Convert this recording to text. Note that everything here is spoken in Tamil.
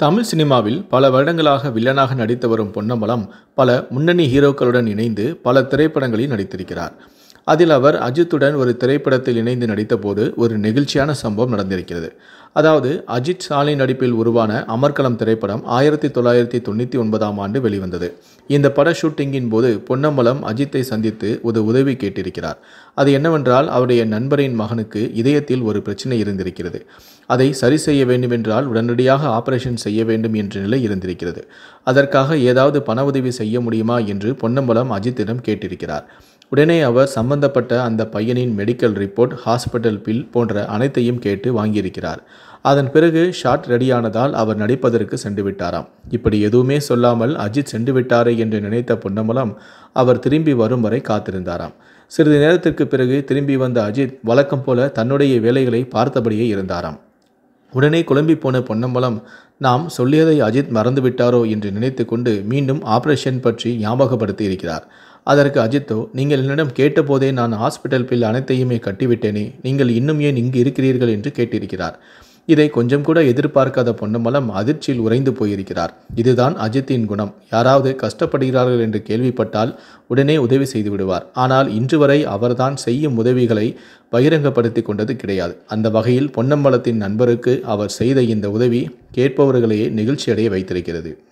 தமிழ் சினிமாவில் பல வருடங்களாக வில்லனாக நடித்து வரும் பொன்னம்பலம் பல முன்னணி ஹீரோக்களுடன் இணைந்து பல திரைப்படங்களில் நடித்திருக்கிறார் அதில் அவர் அஜித்துடன் ஒரு திரைப்படத்தில் இணைந்து நடித்தபோது ஒரு நெகிழ்ச்சியான சம்பவம் நடந்திருக்கிறது அதாவது அஜித் சாலை நடிப்பில் உருவான அமர்கலம் திரைப்படம் ஆயிரத்தி தொள்ளாயிரத்தி தொண்ணூற்றி ஒன்பதாம் ஆண்டு வெளிவந்தது இந்த பட ஷூட்டிங்கின் போது பொன்னம்பலம் அஜித்தை சந்தித்து ஒரு உதவி கேட்டிருக்கிறார் அது என்னவென்றால் அவருடைய நண்பரின் மகனுக்கு இதயத்தில் ஒரு பிரச்சனை இருந்திருக்கிறது அதை சரி செய்ய வேண்டுமென்றால் உடனடியாக ஆபரேஷன் செய்ய வேண்டும் என்ற நிலை இருந்திருக்கிறது அதற்காக ஏதாவது பண உதவி செய்ய முடியுமா என்று பொன்னம்பலம் அஜித்திடம் கேட்டிருக்கிறார் உடனே அவர் சம்பந்தப்பட்ட அந்த பையனின் மெடிக்கல் ரிப்போர்ட் ஹாஸ்பிட்டல் பில் போன்ற அனைத்தையும் கேட்டு வாங்கியிருக்கிறார் அதன் பிறகு ஷாட் ரெடியானதால் அவர் நடிப்பதற்கு சென்று விட்டாராம் இப்படி எதுவுமே சொல்லாமல் அஜித் சென்று விட்டாரே என்று நினைத்த பொன்னம்பலம் அவர் திரும்பி வரும் வரை காத்திருந்தாராம் சிறிது நேரத்திற்கு பிறகு திரும்பி வந்த அஜித் வழக்கம் போல தன்னுடைய வேலைகளை பார்த்தபடியே இருந்தாராம் உடனே குழம்பி போன பொன்னம்பலம் நாம் சொல்லியதை அஜித் மறந்துவிட்டாரோ என்று நினைத்து கொண்டு மீண்டும் ஆபரேஷன் பற்றி ஞாபகப்படுத்தி இருக்கிறார் அதற்கு அஜித்தோ நீங்கள் என்னிடம் கேட்டபோதே நான் ஹாஸ்பிட்டல் பில் அனைத்தையுமே கட்டிவிட்டேனே நீங்கள் இன்னும் ஏன் இங்கு இருக்கிறீர்கள் என்று கேட்டிருக்கிறார் இதை கொஞ்சம் கூட எதிர்பார்க்காத பொன்னம்பலம் அதிர்ச்சியில் உறைந்து போயிருக்கிறார் இதுதான் அஜித்தின் குணம் யாராவது கஷ்டப்படுகிறார்கள் என்று கேள்விப்பட்டால் உடனே உதவி செய்து விடுவார் ஆனால் இன்று வரை அவர்தான் செய்யும் உதவிகளை பகிரங்கப்படுத்தி கொண்டது கிடையாது அந்த வகையில் பொன்னம்பலத்தின் நண்பருக்கு அவர் செய்த இந்த உதவி கேட்பவர்களையே நெகிழ்ச்சியடைய வைத்திருக்கிறது